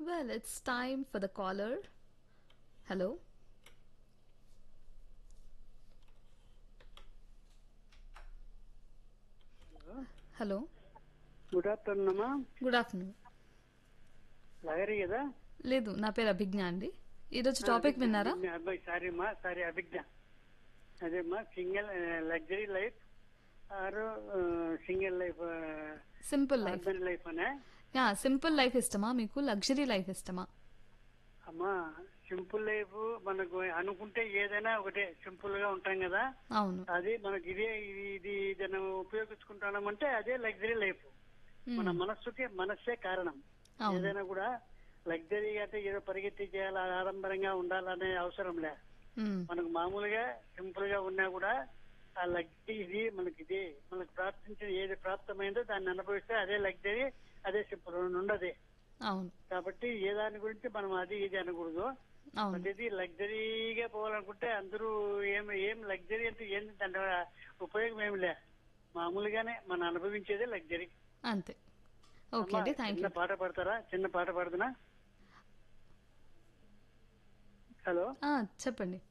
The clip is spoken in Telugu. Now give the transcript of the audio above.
Well, it's time for the caller. Hello. Hello good afternoon అమ్మా గుడ్ ఆఫ్టర్నూన్ లహరి కదా లేదు నా పేరు అభిజ్ఞ అండి ఈరోజు టాపిక్ విన్నారా అభిజ్ఞ, అబ్బాయి సారీ అమ్మా సారీ అభిజ్ఞ అదేమ్మా సింగిల్ లగ్జరీ లైఫ్ ఆరు single life simple life husband life అనే యా సింపుల్ లైఫ్ ఇష్టమా మీకు లగ్జరీ లైఫ్ ఇష్టమా అమ్మా సింపుల్ లైఫ్ మనకు అనుకుంటే ఏదైనా ఒకటే సింపుల్ గా ఉంటాం కదా అవును అది మనకి ఇదే ఇది ఇది ఏదైనా ఉపయోగించుకుంటామంటే అదే లగ్జరీ లైఫ్ మన మనస్సుకి మనస్సే కారణం అవును ఏదైనా కూడా లగ్జరీ అంటే ఏదో పరిగెత్తి చేయాలి ఆడంబరంగా ఉండాలనే అవసరం లే మ్మ్. మనకు మామూలుగా సింపుల్ గా ఉన్నా కూడా ఆ లగ్జరీ ఇది మనకి ఇది మనకు ప్రాప్తించిన ఏది ప్రాప్తమైందో దాన్ని అనుభవిస్తే అదే లగ్జరీ అదే సింపుల్ ఉండదు అవును కాబట్టి ఏ దాని గురించి మనం అది ఇది అనకూడదు అవును ప్రతిదీ లగ్జరీగా పోవాలనుకుంటే అందరూ ఏం ఏం లగ్జరీ అంటే ఏంది దాని ఉపయోగం ఏమి లే మామూలుగానే మనం అనుభవించేదే లగ్జరీ అంతే ఓకే అండి థ్యాంక్ చిన్న యూ పాట పాడతారా చిన్న పాట పాడుతున్నా హలో చెప్పండి